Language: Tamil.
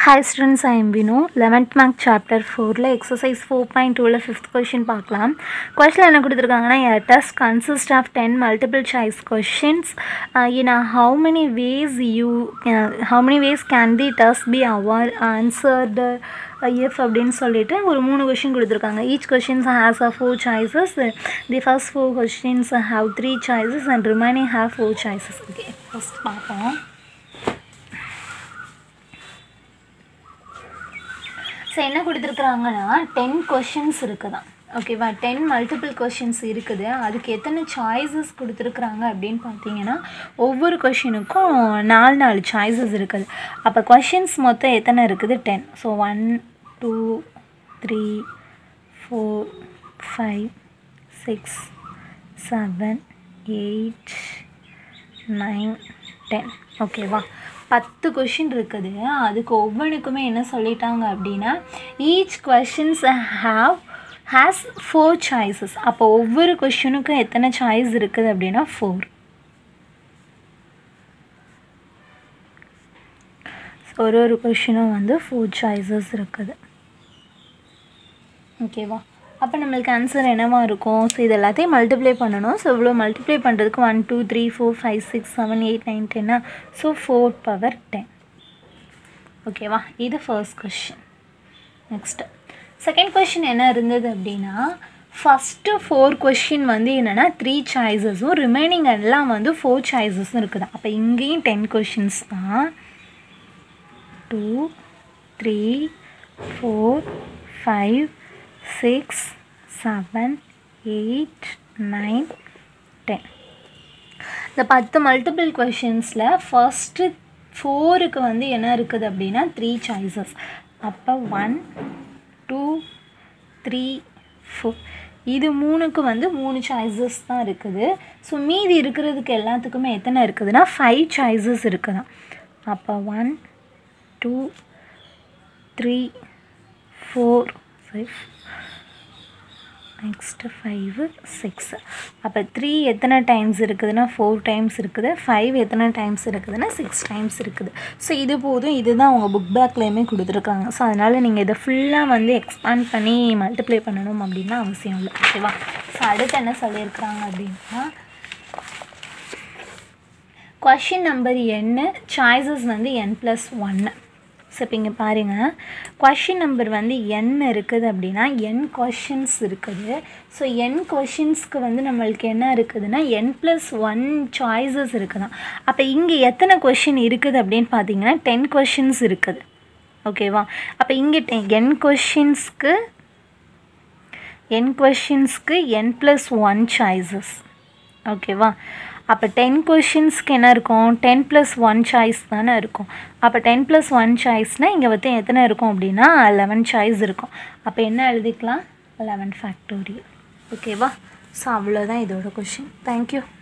Hi students, I am Vinu. 11th mark chapter 4ல exercise 4.2ல fifth question பார்க்கலாம் question என்ன கொடுத்துருக்காங்கன்னா a test consists of 10 multiple choice questions uh, in a how many ways you uh, how many ways can the test be award answered uh, if அப்படின்னு சொல்லிட்டு ஒரு மூணு கொஷின் கொடுத்துருக்காங்க each questions has a four choices the first four questions have three choices and remaining have four choices okay first பார்ப்போம் ஸோ என்ன கொடுத்துருக்குறாங்கன்னா டென் கொஷின்ஸ் இருக்குதான் ஓகேவா டென் மல்டிபிள் கொஷின்ஸ் இருக்குது அதுக்கு எத்தனை சாய்ஸஸ் கொடுத்துருக்குறாங்க அப்படின்னு பார்த்தீங்கன்னா ஒவ்வொரு கொஷினுக்கும் நாலு நாலு சாய்ஸஸ் இருக்குது அப்போ கொஷின்ஸ் மொத்தம் எத்தனை இருக்குது ten so one two three four five six seven eight nine ten ஓகேவா பத்து கொஷின் இருக்குது அதுக்கு ஒவ்வொன்றுக்குமே என்ன சொல்லிட்டாங்க அப்படின்னா each questions have has four choices அப்போ ஒவ்வொரு கொஷினுக்கும் எத்தனை சாய்ஸ் இருக்குது அப்படின்னா ஃபோர் ஒரு ஒரு கொஷினும் வந்து ஃபோர் சாய்ஸஸ் இருக்குது ஓகேவா அப்போ நம்மளுக்கு ஆன்சர் என்னவா இருக்கும் ஸோ இது எல்லாத்தையும் மல்டிப்ளை பண்ணணும் ஸோ இவ்வளோ மல்டிப்ளை பண்ணுறதுக்கு one two three four five six seven eight nine டென்னா ஸோ ஃபோர் பவர் டென் ஓகேவா இது first question next second question என்ன இருந்தது அப்படின்னா ஃபஸ்ட்டு ஃபோர் கொஷின் வந்து என்னென்னா த்ரீ சாய்ஸஸும் ரிமைனிங் எல்லாம் வந்து ஃபோர் சாய்ஸஸும் இருக்குது அப்போ இங்கேயும் டென் கொஷின்ஸ் தான் two three four five six seven eight nine ten இந்த பத்து மல்டிபிள் கொஷின்ஸில் ஃபஸ்ட்டு ஃபோருக்கு வந்து என்ன இருக்குது அப்படின்னா த்ரீ சாய்ஸஸ் அப்போ ஒன் டூ த்ரீ ஃபோர் இது மூணுக்கு வந்து மூணு சாய்ஸஸ் தான் இருக்குது ஸோ மீதி இருக்கிறதுக்கு எல்லாத்துக்குமே எத்தனை இருக்குதுன்னா ஃபைவ் சாய்ஸஸ் இருக்குதான் அப்போ one two three four five next five six அப்போ த்ரீ எத்தனை டைம்ஸ் இருக்குதுன்னா ஃபோர் டைம்ஸ் இருக்குது ஃபைவ் எத்தனை டைம்ஸ் இருக்குதுன்னா சிக்ஸ் டைம்ஸ் இருக்குது ஸோ இது போதும் இதுதான் அவங்க புக் பேக்லேயுமே கொடுத்துருக்காங்க ஸோ அதனால் நீங்கள் இதை ஃபுல்லாக வந்து எக்ஸ்பேண்ட் பண்ணி மல்டிப்ளை பண்ணணும் அப்படின்னா அவசியம் இல்லை ஓகேவா ஸோ அடுத்து என்ன சொல்லியிருக்கிறாங்க அப்படின்னா கொஷின் நம்பர் என்ன சாய்ஸஸ் வந்து என் ப்ளஸ் ஒன்று ஸோ இப்போ இங்கே பாருங்கள் கொஷின் நம்பர் வந்து என் இருக்குது அப்படின்னா என் கொஷின்ஸ் இருக்குது ஸோ என் கொஷின்ஸ்க்கு வந்து நம்மளுக்கு என்ன இருக்குதுன்னா என் ப்ளஸ் ஒன் சாய்ஸஸ் இருக்குதான் அப்போ இங்கே எத்தனை கொஷின் இருக்குது அப்படின்னு பார்த்தீங்கன்னா டென் கொஷின்ஸ் இருக்குது ஓகேவா அப்போ இங்கே டென் என் கொஷின்ஸ்க்கு என் கொஷின்ஸ்க்கு என் ப்ளஸ் ஒன் சாய்ஸஸ் ஓகேவா அப்போ டென் கொஷின்ஸ்க்கு என்ன இருக்கும் டென் ப்ளஸ் ஒன் சாய்ஸ் தானே இருக்கும் அப்போ டென் ப்ளஸ் ஒன் சாய்ஸ்னால் இங்கே வந்து எத்தனை இருக்கும் அப்படின்னா லெவன் சாய்ஸ் இருக்கும் அப்போ என்ன எழுதிக்கலாம் லெவன் ஃபேக்டோரியல் ஓகேவா ஸோ அவ்வளோதான் இதோட கொஷின் தேங்க்யூ